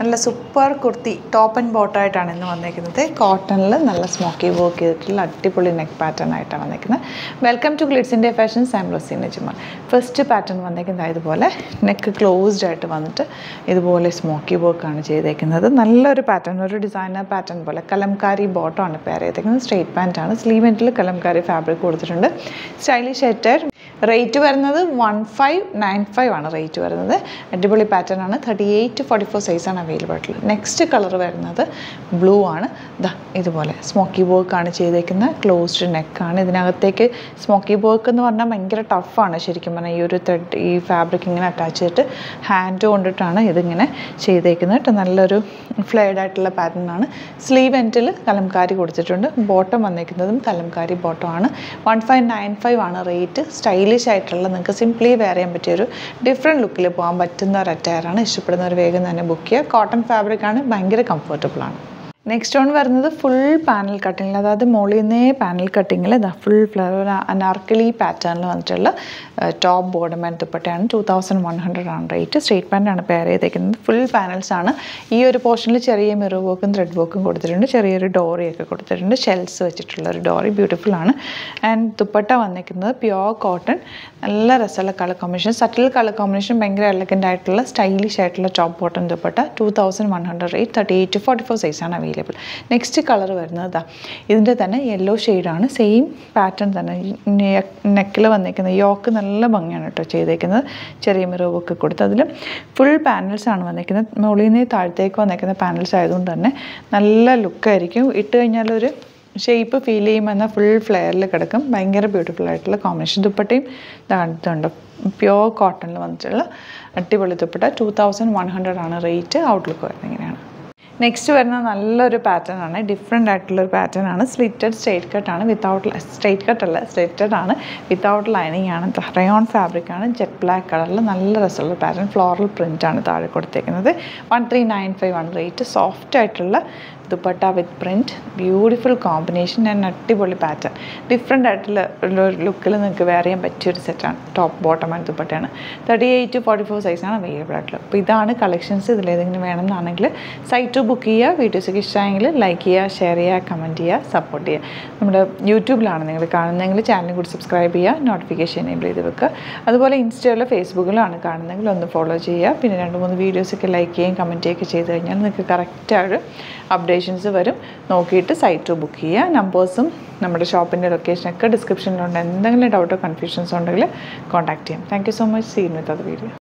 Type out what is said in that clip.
നല്ല super kurti top and ബോട്ടായിട്ടാണ് ഇന്ന് വന്നേക്കുന്നത് കോട്ടണിൽ നല്ല സ്മോക്കി വർക്ക് ചെയ്തിട്ടുള്ള അടിപൊളി നെക്ക് പാറ്റേൺ ആയിട്ടാണ് വന്നേക്കുന്നത് വെൽക്കം ടു ഗ്ലിറ്റ്സിൻ്റെ ഫാഷൻ സാംബ്ലോസി നജിമ ഫസ്റ്റ് പാറ്റേൺ വന്നേക്കുന്നത് ഇതുപോലെ നെക്ക് ക്ലോസ്ഡ് ആയിട്ട് വന്നിട്ട് ഇതുപോലെ സ്മോക്കി വർക്കാണ് ചെയ്തേക്കുന്നത് നല്ലൊരു പാറ്റേൺ ഒരു ഡിസൈനർ പാറ്റേൺ പോലെ കലംകാരി ബോട്ടമാണ് പെയർ ചെയ്തേക്കുന്നത് സ്ട്രെയിറ്റ് പാൻറ്റാണ് സ്ലീവ് എൻഡിൽ കലംകാരി ഫാബ്രിക് കൊടുത്തിട്ടുണ്ട് സ്റ്റൈലിഷ് അറ്റയർ റേറ്റ് വരുന്നത് വൺ ഫൈവ് നയൻ ഫൈവ് ആണ് റേറ്റ് വരുന്നത് അടിപൊളി പാറ്റേൺ ആണ് തേർട്ടി എയ്റ്റ് ഫോർട്ടി ഫോർ സൈസാണ് അവൈലബിൾ ആയിട്ടുള്ളത് നെക്സ്റ്റ് കളർ വരുന്നത് ബ്ലൂ ആണ് ദാ ഇതുപോലെ സ്മോക്കി വർക്ക് ആണ് ചെയ്തേക്കുന്നത് ക്ലോസ്ഡ് നെക്കാണ് ഇതിനകത്തേക്ക് സ്മോക്കി വർക്ക് എന്ന് പറഞ്ഞാൽ ഭയങ്കര ടഫാണ് ശരിക്കും പറഞ്ഞാൽ ഈ ഒരു ത്രെഡ് ഈ ഫാബ്രിക് ഇങ്ങനെ അറ്റാച്ച് ചെയ്തിട്ട് ഹാൻഡ് കൊണ്ടിട്ടാണ് ഇതിങ്ങനെ ചെയ്തേക്കുന്നത് കേട്ടോ നല്ലൊരു ഫ്ലെയർഡ് ആയിട്ടുള്ള പാറ്റേൺ ആണ് സ്ലീവ് എൻഡിൽ കലംകാരി കൊടുത്തിട്ടുണ്ട് ബോട്ടം വന്നേക്കുന്നതും കലംകാരി ബോട്ടം ആണ് വൺ ഫൈവ് നയൻ ഫൈവ് ആണ് റേറ്റ് സ്റ്റൈലിഷ് ആയിട്ടുള്ള നിങ്ങൾക്ക് സിംപ്ലി വെയർ ചെയ്യാൻ പറ്റിയ ഒരു ഡിഫറെൻറ്റ് ലുക്കിൽ പോകാൻ പറ്റുന്ന ഒരു അറ്റയറാണ് ഇഷ്ടപ്പെടുന്നവർ വേഗം തന്നെ ബുക്ക് ചെയ്യുക കോട്ടൺ ഫാബ്രിക് ആണ് ഭയങ്കര കംഫർട്ടബിൾ ആണ് നെക്സ്റ്റ് വൺ വരുന്നത് ഫുൾ പാനൽ കട്ടിങ്ങിൽ അതായത് മുകളിൽ നിന്നേ പാനൽ കട്ടിങ്ങിൽ ഇതാ ഫുൾ ഫ്ലവർ അനാർക്കലി പാറ്റേണിൽ വന്നിട്ടുള്ള ടോപ്പ് ബോർഡം ആൻഡ് ദുപ്പട്ടയാണ് ടു തൗസൻഡ് വൺ ഹൺഡ്രഡ് ആണ് റേറ്റ് സ്ട്രേറ്റ് പാൻ്റാണ് പെയർ ചെയ്തേക്കുന്നത് ഫുൾ പാനൽസ് ആണ് ഈ ഒരു പോർഷനിൽ ചെറിയ മിറർ വർക്കും ത്രെഡ് വർക്കും കൊടുത്തിട്ടുണ്ട് ചെറിയൊരു ഡോറിയൊക്കെ കൊടുത്തിട്ടുണ്ട് ഷെൽസ് വെച്ചിട്ടുള്ള ഒരു ഡോറി ബ്യൂട്ടിഫുൾ ആണ് ആൻഡ് ദുപ്പട്ട വന്നിരിക്കുന്നത് പ്യുവർ കോട്ടൺ നല്ല രസമുള്ള colour combination subtle colour combination ഭയങ്കര എലഗൻ്റ് ആയിട്ടുള്ള സ്റ്റൈലിഷ് ആയിട്ടുള്ള top bottom dupatta two thousand one hundred rate thirty eight forty four സൈസാണ് അവൈലബിൾ നെക്സ്റ്റ് കളർ വരുന്നത് ഇതാ ഇതിൻ്റെ തന്നെ യെല്ലോ ഷെയ്ഡാണ് സെയിം പാറ്റേൺ തന്നെ നെക്കിൽ വന്നിരിക്കുന്ന യോക്ക് നല്ല ഭംഗിയാണ് കേട്ടോ ചെയ്തേക്കുന്നത് ചെറിയ മിറവൊക്കെ കൊടുത്ത് അതിൽ ഫുൾ പാനൽസ് ആണ് വന്നിരിക്കുന്നത് മുകളിൽ നിന്ന് താഴത്തേക്ക് വന്നിരിക്കുന്ന പാനൽസ് ആയതുകൊണ്ട് തന്നെ നല്ല ലുക്കായിരിക്കും ഇട്ട് കഴിഞ്ഞാൽ ഒരു ഷേപ്പ് ഫീൽ ചെയ്യുമ്പോൾ എന്നാൽ ഫുൾ ഫ്ലെയറിൽ കിടക്കും ഭയങ്കര ബ്യൂട്ടിഫുൾ ആയിട്ടുള്ള കോമ്പിനേഷൻ ദുപ്പട്ടയും ഇതുണ്ട് പ്യുവർ കോട്ടണിൽ വന്നിട്ടുള്ള അടിപൊളി dupatta two thousand one hundred ആണ് റേറ്റ് ഔട്ട്ലുക്ക് വരുന്നത് ഇങ്ങനെയാണ് നെക്സ്റ്റ് വരുന്ന നല്ലൊരു പാറ്റേൺ ആണ് ഡിഫറെൻ്റ് ആയിട്ടുള്ള ഒരു പാറ്റേൺ ആണ് സ്ലിറ്റഡ് സ്ട്രേറ്റ് കട്ട് ആണ് വിത്തൗട്ട് സ്ട്രേറ്റ് കട്ട് അല്ല സ്ട്രേറ്റഡ് ആണ് വിത്തൗട്ട് ലൈനിങ് ആണ് റയോൺ ഫാബ്രിക് ആണ് ജെറ്റ് ബ്ലാക്ക് കളറിൽ നല്ല രസമുള്ള പാറ്റേൺ ഫ്ലോറൽ പ്രിൻ്റ് ആണ് താഴെ കൊടുത്തേക്കുന്നത് വൺ ത്രീ നയൻ ഫൈവ് ആണ് റേറ്റ് സോഫ്റ്റ് ആയിട്ടുള്ള dupatta with print beautiful combination and അടിപൊളി പാറ്റേൺ ഡിഫറെൻ്റ് ആയിട്ടുള്ള ഒരു ലുക്കിൽ നിങ്ങൾക്ക് വെയർ ചെയ്യാൻ പറ്റിയൊരു സെറ്റാണ് ടോപ്പ് ബോട്ടം ആൻഡ് ദുപ്പട്ടയാണ് തേർട്ടി എയ്റ്റ് ഫോർട്ടി ഫോർ സൈസാണ് അവൈലബിൾ ആയിട്ടുള്ളത് അപ്പോൾ ഇതാണ് കളക്ഷൻസ് ഇതിലേതെങ്കിലും വേണമെന്നാണെങ്കിൽ സൈറ്റ് ബുക്ക് ചെയ്യുക വീഡിയോസൊക്കെ ഇഷ്ടമായെങ്കിൽ ലൈക്ക് ചെയ്യുക ഷെയർ ചെയ്യുക കമൻറ്റ് ചെയ്യുക സപ്പോർട്ട് ചെയ്യുക നമ്മുടെ യൂട്യൂബിലാണ് നിങ്ങൾ കാണുന്നതെങ്കിൽ ചാനൽ കൂടി സബ്സ്ക്രൈബ് ചെയ്യുക നോട്ടിഫിക്കേഷൻ എനേബിൾ ചെയ്ത് വെക്കുക അതുപോലെ ഇൻസ്റ്റയിലോ ഫേസ്ബുക്കിലാണ് കാണുന്നതെങ്കിൽ ഒന്ന് ഫോളോ ചെയ്യുക പിന്നെ രണ്ട് മൂന്ന് വീഡിയോസൊക്കെ ലൈക്ക് ചെയ്യുകയും കമൻറ്റ് ചെയ്യുകയൊക്കെ ചെയ്ത് കഴിഞ്ഞാൽ നിങ്ങൾക്ക് കറക്റ്റായിട്ട് അപ്ഡേഷൻസ് വരും നോക്കിയിട്ട് സൈറ്റ് ബുക്ക് ചെയ്യുക നമ്പേഴ്സും നമ്മുടെ ഷോപ്പിൻ്റെ ലൊക്കേഷനൊക്കെ ഡിസ്ക്രിപ്ഷനിലുണ്ട് എന്തെങ്കിലും ഡൗട്ടോ കൺഫ്യൂഷൻസ് ഉണ്ടെങ്കിൽ കോൺടാക്ട് ചെയ്യാം thank you so much seen with അത് വീഡിയോ